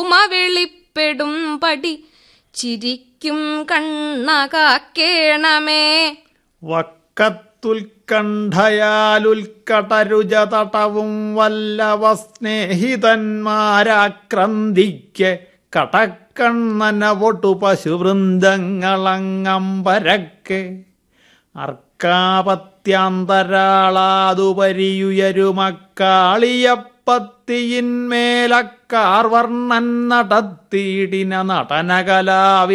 ഉമ വെളിപ്പെടും പടി ചിരിക്കും കണ്ണകാക്കേണമേ വക്കത്തുൽക്കണ്ഠയാലുൽക്കടരുജ തടവും വല്ലവ സ്നേഹിതന്മാരാക്രന്തിക്ക് കടക്കണ്ണനവൊട്ടു പശുവൃന്ദങ്ങളങ്ങമ്പരക്കെ അർക്കാപത്യാന്തരാളാതുപരിയുയരുമക്കാളിയപ്പത്തിയിന്മേലക്കാർവർണ്ണൻ നടത്തിയിടിന നടനകലാവി